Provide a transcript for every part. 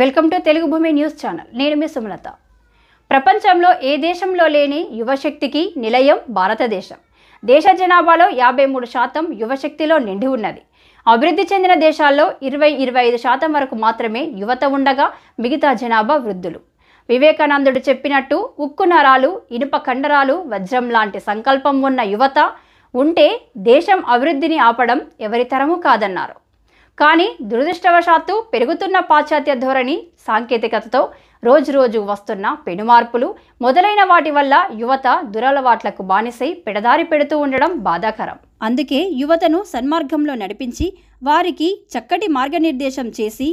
welcome to Telugu భూమి news channel నేను మీ సుమలత ప్రపంచంలో ఏ దేశంలో లేని యువశక్తికి నిలయం భారతదేశం దేశ జనాభాలో యాభై మూడు శాతం యువశక్తిలో నిండి ఉన్నది అభివృద్ధి చెందిన దేశాల్లో ఇరవై ఇరవై ఐదు శాతం వరకు మాత్రమే యువత ఉండగా మిగతా జనాభా వృద్ధులు వివేకానందుడు చెప్పినట్టు ఉక్కు నరాలు ఇనుప కండరాలు వజ్రం లాంటి సంకల్పం ఉన్న యువత ఉంటే దేశం అభివృద్ధిని ఆపడం ఎవరి తరము కాదన్నారు కానీ దురదృష్టవశాత్తు పెరుగుతున్న పాశ్చాత్య ధోరణి సాంకేతికతతో రోజురోజు వస్తున్న పెనుమార్పులు మొదలైన వాటి వల్ల యువత దురలవాట్లకు బానిసై పెడదారి పెడుతూ ఉండడం బాధాకరం అందుకే యువతను సన్మార్గంలో నడిపించి వారికి చక్కటి మార్గనిర్దేశం చేసి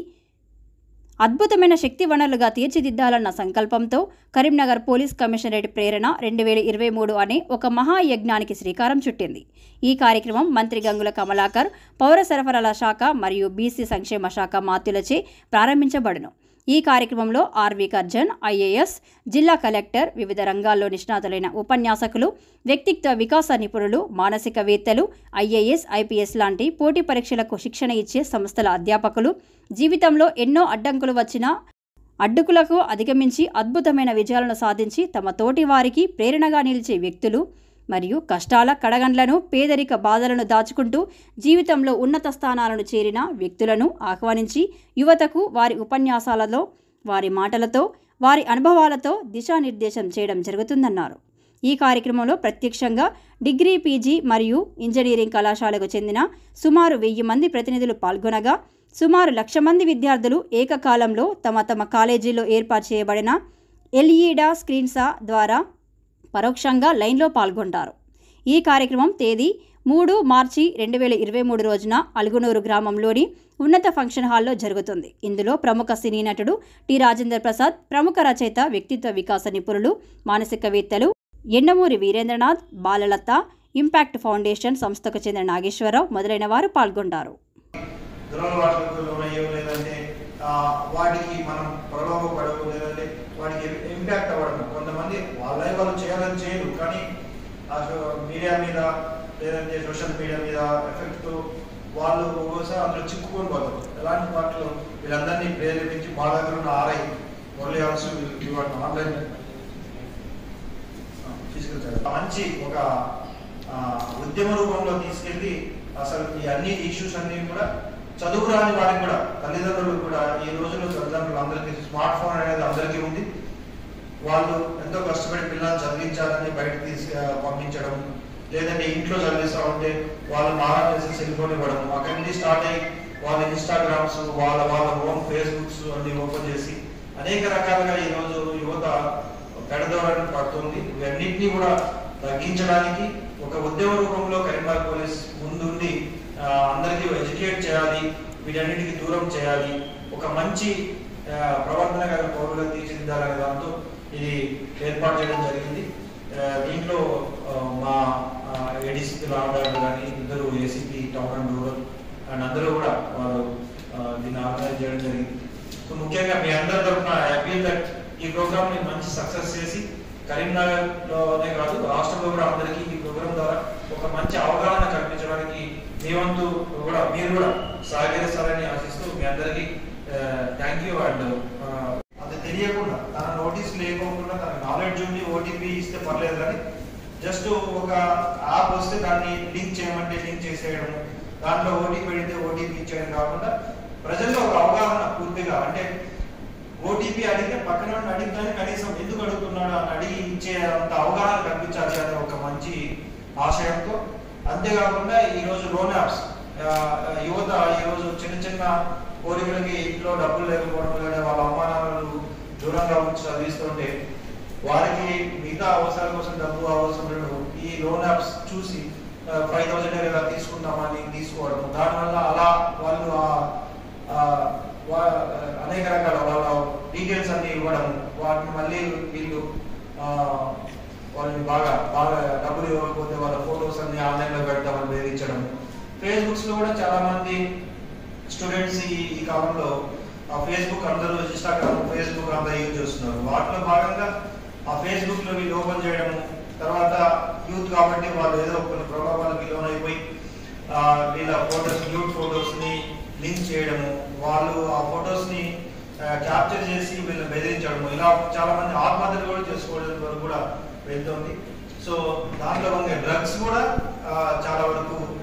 అద్భుతమైన శక్తి వనరులుగా తీర్చిదిద్దాలన్న సంకల్పంతో కరీంనగర్ పోలీస్ కమిషనరేట్ ప్రేరణ రెండు వేల ఇరవై మూడు అనే ఒక మహాయజ్ఞానికి శ్రీకారం చుట్టింది ఈ కార్యక్రమం మంత్రి గంగుల కమలాకర్ పౌర సరఫరాల శాఖ మరియు బీసీ సంక్షేమ శాఖ మాత్యులచే ప్రారంభించబడును ఈ కార్యక్రమంలో ఆర్వి కర్జన్ ఐఏఎస్ జిల్లా కలెక్టర్ వివిధ రంగాల్లో నిష్ణాతులైన ఉపన్యాసకులు వ్యక్తిత్వ వికాస నిపుణులు మానసికవేత్తలు ఐఏఎస్ ఐపీఎస్ లాంటి పోటీ పరీక్షలకు శిక్షణ ఇచ్చే సంస్థల అధ్యాపకులు జీవితంలో ఎన్నో అడ్డంకులు వచ్చినా అడ్డుకులకు అధిగమించి అద్భుతమైన విజయాలను సాధించి తమ తోటి వారికి ప్రేరణగా నిలిచే వ్యక్తులు మరియు కష్టాల కడగండ్లను పేదరిక బాధలను దాచుకుంటూ జీవితంలో ఉన్నత స్థానాలను చేరిన వ్యక్తులను ఆహ్వానించి యువతకు వారి ఉపన్యాసాలలో వారి మాటలతో వారి అనుభవాలతో దిశానిర్దేశం చేయడం జరుగుతుందన్నారు ఈ కార్యక్రమంలో ప్రత్యక్షంగా డిగ్రీ పీజీ మరియు ఇంజనీరింగ్ కళాశాలకు చెందిన సుమారు వెయ్యి మంది ప్రతినిధులు పాల్గొనగా సుమారు లక్ష మంది విద్యార్థులు ఏకకాలంలో తమ తమ కాలేజీలో ఏర్పాటు చేయబడిన ఎల్ఈడా స్క్రీన్సా ద్వారా పరోక్షంగా లైన్లో పాల్గొంటారు ఈ కార్యక్రమం తేదీ మూడు మార్చి రెండు వేల ఇరవై మూడు రోజున అలుగునూరు గ్రామంలోని ఉన్నత ఫంక్షన్ హాల్లో జరుగుతుంది ఇందులో ప్రముఖ సినీ నటుడు టి రాజేంద్ర ప్రసాద్ ప్రముఖ రచయిత వ్యక్తిత్వ వికాస నిపుణులు మానసికవేత్తలు ఎండమూరి వీరేంద్రనాథ్ బాలలత ఇంపాక్ట్ ఫౌండేషన్ సంస్థకు చెందిన నాగేశ్వరరావు మొదలైన వారు పాల్గొంటారు దురలవాట్లకు లోనయ్యో లేదంటే ఆ, వాటికి మనం ప్రలోభపడవు లేదంటే వాటికి ఇంపాక్ట్ అవ్వడం కొంతమంది వాళ్ళ వాళ్ళు చేయాలని చేయరు కానీ ఆ మీడియా మీద లేదంటే సోషల్ మీడియా మీద ఎఫెక్ట్తో వాళ్ళు ఒక్కోసారి అందులో చిక్కుకొని పోతారు ఎలాంటి వాటిలో వీళ్ళందరినీ ప్రేరేపించి మా దగ్గర ఉన్న ఆర్ఐ ఓన్లీ ఆల్సో వాటిని ఆన్లైన్ తీసుకొచ్చారు మంచి ఒక ఆ, ఉద్యమ రూపంలో తీసుకెళ్ళి అసలు ఈ అన్ని ఇష్యూస్ అన్ని కూడా చదువు రాని వారికి కూడా తల్లిదండ్రులు కూడా ఈ రోజుల్లో తల్లిదండ్రులు అందరికీ స్మార్ట్ ఫోన్ అనేది అందరికీ ఉంది వాళ్ళు ఎంతో కష్టపడి పిల్లల్ని చదివించాలని బయటకు తీసి ఆ, పంపించడం లేదంటే ఇంట్లో చదివిస్తా ఉంటే వాళ్ళు మారా చేసి సెల్ ఫోన్ ఇవ్వడం అక్కడి నుంచి స్టార్ట్ అయ్యి వాళ్ళ ఇన్స్టాగ్రామ్స్ వాళ్ళ వాళ్ళ ఓన్ ఫేస్బుక్స్ అన్ని ఓపెన్ చేసి అనేక రకాలుగా ఈ రోజు యువత పెడదోరని పడుతుంది ఇవన్నింటినీ కూడా తగ్గించడానికి ఒక ఉద్యమ రూపంలో కరీంనగర్ పోలీస్ ముందుండి ఆ, అందరికీ ఎడ్యుకేట్ చేయాలి వీటన్నిటికి దూరం చేయాలి ఒక మంచి ఆ, ప్రవర్తన గల పౌరులుగా తీర్చిదిద్దాలనే దాంతో ఇది ఏర్పాటు చేయడం జరిగింది ఆ, దీంట్లో ఆ, మా ఏడీసీపీ రామగారు కానీ ఇద్దరు ACP town and rural and అందరూ కూడా వారు ఆ, దీన్ని ఆర్గనైజ్ చేయడం జరిగింది సో ముఖ్యంగా మీ అందరి తరఫున అపీల్ దట్ ఈ ప్రోగ్రామ్ ని మంచి సక్సెస్ చేసి కరీంనగర్ లోనే కాదు రాష్ట్రంలో కూడా అందరికీ ఈ ప్రోగ్రామ్ ద్వారా ఒక మంచి అవగాహన కల్పించడానికి మీ వంతు కూడా మీరు కూడా సహకరిస్తారని ఆశిస్తూ మీ అందరికీ థ్యాంక్ యూ అండ్ అది తెలియకుండా తన నోటీస్ లేకోకుండా తన నాలెడ్జ్ ఉండి ఓటీపీ ఇస్తే పర్లేదు కానీ జస్ట్ ఒక యాప్ వస్తే దాన్ని లింక్ చేయమంటే లింక్ చేసేయడం దాంట్లో ఓటీపీ పెడితే ఓటీపీ ఇచ్చేయడం కాకుండా ప్రజల్లో ఒక అవగాహన పూర్తిగా అంటే ఓటీపీ అడిగితే పక్కన వాడిని అడిగితే కనీసం ఎందుకు అడుగుతున్నాడు అని అడిగి ఇచ్చే అంత అవగాహన కల్పించాలి అనే ఒక మంచి ఆశయంతో అంతేకాకుండా ఈ రోజు లోన్ యాప్స్ యువత ఈ రోజు చిన్న చిన్న కోరికలకి ఇంట్లో డబ్బులు లేకపోవడం కానీ వాళ్ళ అమ్మానాన్నలు దూరంగా ఉంచి చదివిస్తుంటే వారికి మిగతా అవసరాల కోసం డబ్బు అవసరం లేదు ఈ లోన్ యాప్స్ చూసి ఫైవ్ థౌసండ్ ఇలా తీసుకుందామని తీసుకోవడం దానివల్ల అలా వాళ్ళు ఆ- ఆ వా- అనేక రకాల వాళ్ళ డీటెయిల్స్ అన్ని ఇవ్వడం వాటిని మళ్ళీ వీళ్ళు ఆ, వాళ్ళని బాగా బాగా డబ్బులు ఇవ్వకపోతే వాళ్ళ ఫొటోస్ అన్ని ఆన్లైన్ లో పెడతామని బెదిరించడం ఫేస్బుక్స్ లో కూడా చాలా మంది స్టూడెంట్స్ ఈ ఈ కాలంలో ఆ ఫేస్బుక్ అందరూ ఇన్స్టాగ్రామ్ ఫేస్బుక్ అంతా యూజ్ చేస్తున్నారు వాటిలో భాగంగా ఆ ఫేస్బుక్ లో వీళ్ళు ఓపెన్ చేయడం తర్వాత యూత్ కాబట్టి వాళ్ళు ఏదో కొన్ని ప్రభావాలకి లోనైపోయి ఆ, వీళ్ళ ఫోటోస్ న్యూడ్ ఫోటోస్ ని లింక్ చేయడము వాళ్ళు ఆ ఫొటోస్ ని క్యాప్చర్ చేసి వీళ్ళని బెదిరించడం ఇలా చాలా మంది ఆత్మహత్యలు కూడా చేసుకోవడం వరకు కూడా వెళ్తుంది సో దాంట్లో ఉన్న డ్రగ్స్ కూడా ఆ, చాలా వరకు